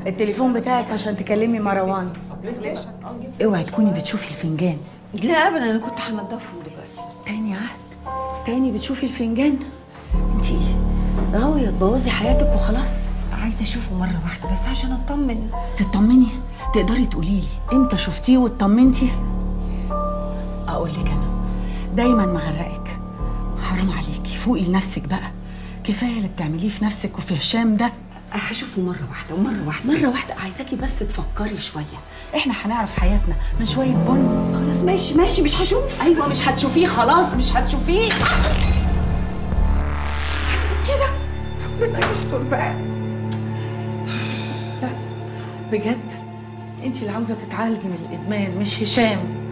التليفون بتاعك عشان تكلمي مروان اوعي تكوني بتشوفي الفنجان لا ابدا انا كنت هنضفهم دلوقتي بس تاني عهد تاني بتشوفي الفنجان انت ايه غاوية تبوظي حياتك وخلاص عايزه اشوفه مره واحده بس عشان اطمن تطمني تقدري تقولي لي امتى شفتيه واطمنتي اقول لك انا دايما مغرقك حرام عليكي فوقي لنفسك بقى كفايه اللي بتعمليه في نفسك وفي هشام ده هشوفه مره واحده ومره واحده مره بس. واحده عايزاكي بس تفكري شويه احنا هنعرف حياتنا من شويه بن خلاص ماشي ماشي مش هشوف ايوه مش هتشوفيه خلاص مش هتشوفيه كده ربنا يستر بقى لا بجد انت اللي عاوزه تتعالجي من الادمان مش هشام